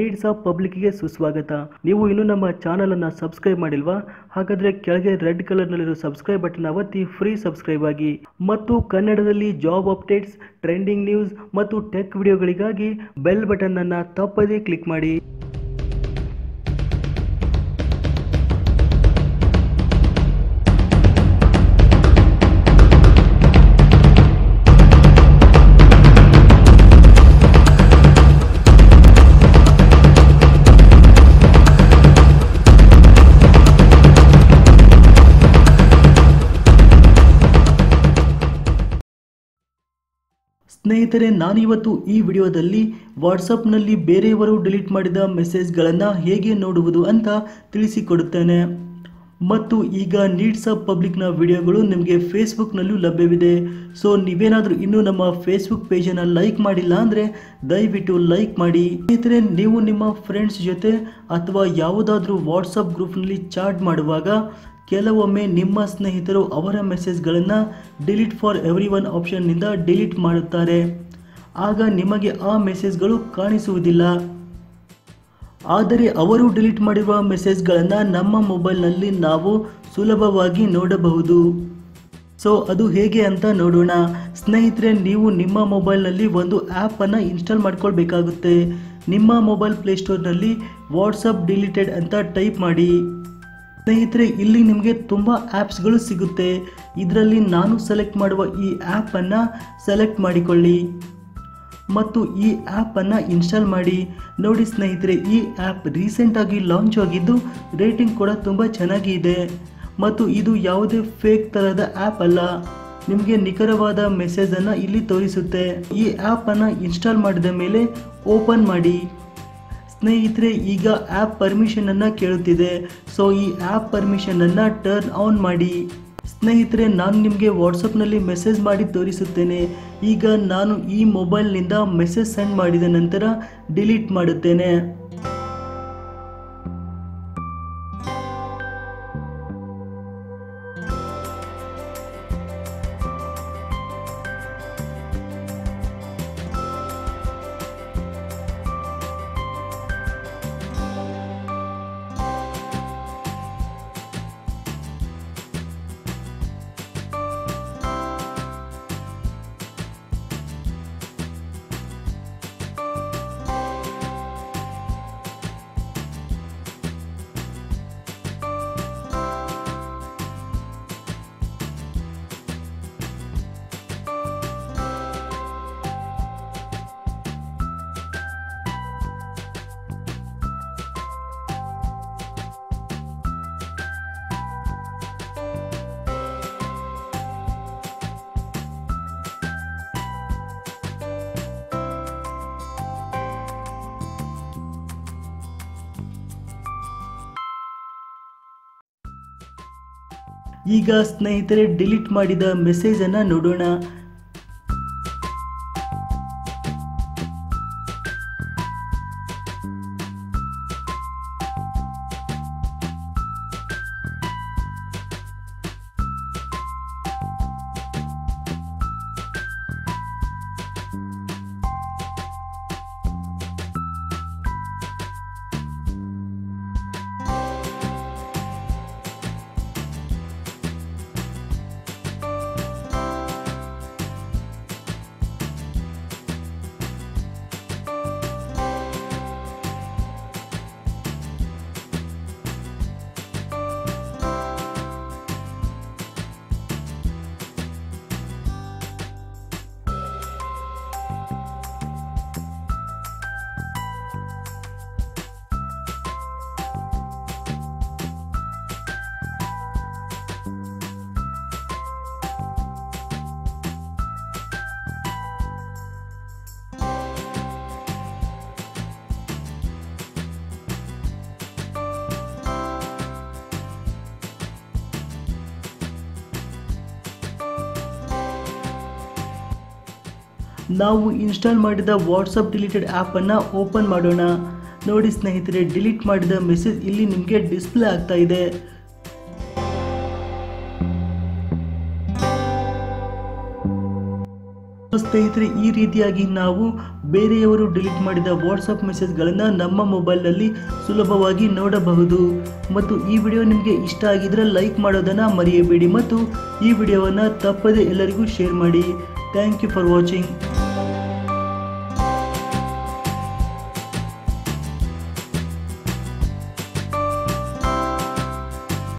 needs of ಪಬ್ಲಿಕ್ಗೆ ಸುಸ್ವಾಗತ ನೀವು ಇನ್ನೂ ನಮ್ಮ ಚಾನಲ್ ಅನ್ನ ಸಬ್ಸ್ಕ್ರೈಬ್ ಮಾಡಿಲ್ವಾ ಹಾಗಾದ್ರೆ ಕೆಳಗೆ ರೆಡ್ ಕಲರ್ ನಲ್ಲಿರೋ ಸಬ್ಸ್ಕ್ರೈಬ್ ಬಟನ್ ಒತ್ತಿ ಫ್ರೀ ಸಬ್ಸ್ಕ್ರೈಬ್ ಆಗಿ ಮತ್ತು ಕನ್ನಡದಲ್ಲಿ ಜಾಬ್ ಅಪ್ಡೇಟ್ಸ್ ಟ್ರೆಂಡಿಂಗ್ ನ್ಯೂಸ್ ಮತ್ತು ಟೆಕ್ ವಿಡಿಯೋಗಳಿಗಾಗಿ ಬೆಲ್ ಬಟನ್ ಅನ್ನ ತಪ್ಪದೇ ಕ್ಲಿಕ್ ಮಾಡಿ ಸ್ನೇಹಿತರೆ ನಾನಿವತ್ತು ಈ ವಿಡಿಯೋದಲ್ಲಿ ವಾಟ್ಸಪ್ನಲ್ಲಿ ಬೇರೆಯವರು ಡಿಲೀಟ್ ಮಾಡಿದ ಮೆಸೇಜ್ಗಳನ್ನು ಹೇಗೆ ನೋಡುವುದು ಅಂತ ತಿಳಿಸಿಕೊಡುತ್ತೇನೆ ಮತ್ತು ಈಗ ನೀಡ್ಸ್ ಆಫ್ ಪಬ್ಲಿಕ್ನ ವಿಡಿಯೋಗಳು ನಿಮಗೆ ಫೇಸ್ಬುಕ್ನಲ್ಲೂ ಲಭ್ಯವಿದೆ ಸೊ ನೀವೇನಾದರೂ ಇನ್ನೂ ನಮ್ಮ ಫೇಸ್ಬುಕ್ ಪೇಜನ್ನು ಲೈಕ್ ಮಾಡಿಲ್ಲ ಅಂದರೆ ದಯವಿಟ್ಟು ಲೈಕ್ ಮಾಡಿ ಸ್ನೇಹಿತರೆ ನೀವು ನಿಮ್ಮ ಫ್ರೆಂಡ್ಸ್ ಜೊತೆ ಅಥವಾ ಯಾವುದಾದ್ರೂ ವಾಟ್ಸಪ್ ಗ್ರೂಪ್ನಲ್ಲಿ ಚಾಟ್ ಮಾಡುವಾಗ ಕೆಲವೊಮ್ಮೆ ನಿಮ್ಮ ಸ್ನೇಹಿತರು ಅವರ ಮೆಸೇಜ್ಗಳನ್ನು ಡಿಲೀಟ್ ಫಾರ್ ಎವ್ರಿ ಒನ್ ಆಪ್ಷನ್ನಿಂದ ಡಿಲೀಟ್ ಮಾಡುತ್ತಾರೆ ಆಗ ನಿಮಗೆ ಆ ಮೆಸೇಜ್ಗಳು ಕಾಣಿಸುವುದಿಲ್ಲ ಆದರೆ ಅವರು ಡಿಲೀಟ್ ಮಾಡಿರುವ ಮೆಸೇಜ್ಗಳನ್ನು ನಮ್ಮ ಮೊಬೈಲ್ನಲ್ಲಿ ನಾವು ಸುಲಭವಾಗಿ ನೋಡಬಹುದು ಸೊ ಅದು ಹೇಗೆ ಅಂತ ನೋಡೋಣ ಸ್ನೇಹಿತರೆ ನೀವು ನಿಮ್ಮ ಮೊಬೈಲ್ನಲ್ಲಿ ಒಂದು ಆ್ಯಪನ್ನು ಇನ್ಸ್ಟಾಲ್ ಮಾಡ್ಕೊಳ್ಬೇಕಾಗುತ್ತೆ ನಿಮ್ಮ ಮೊಬೈಲ್ ಪ್ಲೇಸ್ಟೋರ್ನಲ್ಲಿ ವಾಟ್ಸಪ್ ಡಿಲೀಟೆಡ್ ಅಂತ ಟೈಪ್ ಮಾಡಿ ಸ್ನೇಹಿತರೆ ಇಲ್ಲಿ ನಿಮಗೆ ತುಂಬ ಆ್ಯಪ್ಸ್ಗಳು ಸಿಗುತ್ತೆ ಇದರಲ್ಲಿ ನಾನು ಸೆಲೆಕ್ಟ್ ಮಾಡುವ ಈ ಆ್ಯಪನ್ನು ಸೆಲೆಕ್ಟ್ ಮಾಡಿಕೊಳ್ಳಿ ಮತ್ತು ಈ ಆ್ಯಪನ್ನು ಇನ್ಸ್ಟಾಲ್ ಮಾಡಿ ನೋಡಿ ಸ್ನೇಹಿತರೆ ಈ ಆ್ಯಪ್ ರೀಸೆಂಟಾಗಿ ಲಾಂಚ್ ಆಗಿದ್ದು ರೇಟಿಂಗ್ ಕೂಡ ತುಂಬ ಚೆನ್ನಾಗಿ ಇದೆ ಮತ್ತು ಇದು ಯಾವುದೇ ಫೇಕ್ ಥರದ ಆ್ಯಪ್ ಅಲ್ಲ ನಿಮಗೆ ನಿಖರವಾದ ಮೆಸೇಜನ್ನು ಇಲ್ಲಿ ತೋರಿಸುತ್ತೆ ಈ ಆ್ಯಪನ್ನು ಇನ್ಸ್ಟಾಲ್ ಮಾಡಿದ ಮೇಲೆ ಓಪನ್ ಮಾಡಿ ಸ್ನೇಹಿತರೆ ಈಗ ಆ್ಯಪ್ ಪರ್ಮಿಷನನ್ನು ಕೇಳುತ್ತಿದೆ ಸೊ ಈ ಆ್ಯಪ್ ಪರ್ಮಿಷನನ್ನು ಟರ್ನ್ ಆನ್ ಮಾಡಿ ಸ್ನೇಹಿತರೆ ನಾನು ನಿಮಗೆ ವಾಟ್ಸಪ್ನಲ್ಲಿ ಮೆಸೇಜ್ ಮಾಡಿ ತೋರಿಸುತ್ತೇನೆ ಈಗ ನಾನು ಈ ಮೊಬೈಲ್ನಿಂದ ಮೆಸೇಜ್ ಸೆಂಡ್ ಮಾಡಿದ ನಂತರ ಡಿಲೀಟ್ ಮಾಡುತ್ತೇನೆ ಈಗ ಸ್ನೇಹಿತರೆ ಡಿಲೀಟ್ ಮಾಡಿದ ಮೆಸೇಜನ್ನು ನೋಡೋಣ ನಾವು ಇನ್ಸ್ಟಾಲ್ ಮಾಡಿದ ವಾಟ್ಸಪ್ ಡಿಲೀಟೆಡ್ ಆ್ಯಪನ್ನು ಓಪನ್ ಮಾಡೋಣ ನೋಡಿ ಸ್ನೇಹಿತರೆ ಡಿಲೀಟ್ ಮಾಡಿದ ಮೆಸೇಜ್ ಇಲ್ಲಿ ನಿಮಗೆ ಡಿಸ್ಪ್ಲೇ ಆಗ್ತಾ ಇದೆ ಸ್ನೇಹಿತರೆ ಈ ರೀತಿಯಾಗಿ ನಾವು ಬೇರೆಯವರು ಡಿಲೀಟ್ ಮಾಡಿದ ವಾಟ್ಸಪ್ ಮೆಸೇಜ್ಗಳನ್ನು ನಮ್ಮ ಮೊಬೈಲ್ನಲ್ಲಿ ಸುಲಭವಾಗಿ ನೋಡಬಹುದು ಮತ್ತು ಈ ವಿಡಿಯೋ ನಿಮಗೆ ಇಷ್ಟ ಆಗಿದ್ರೆ ಲೈಕ್ ಮಾಡೋದನ್ನು ಮರೆಯಬೇಡಿ ಮತ್ತು ಈ ವಿಡಿಯೋವನ್ನು ತಪ್ಪದೆ ಎಲ್ಲರಿಗೂ ಶೇರ್ ಮಾಡಿ ಥ್ಯಾಂಕ್ ಯು ಫಾರ್ ವಾಚಿಂಗ್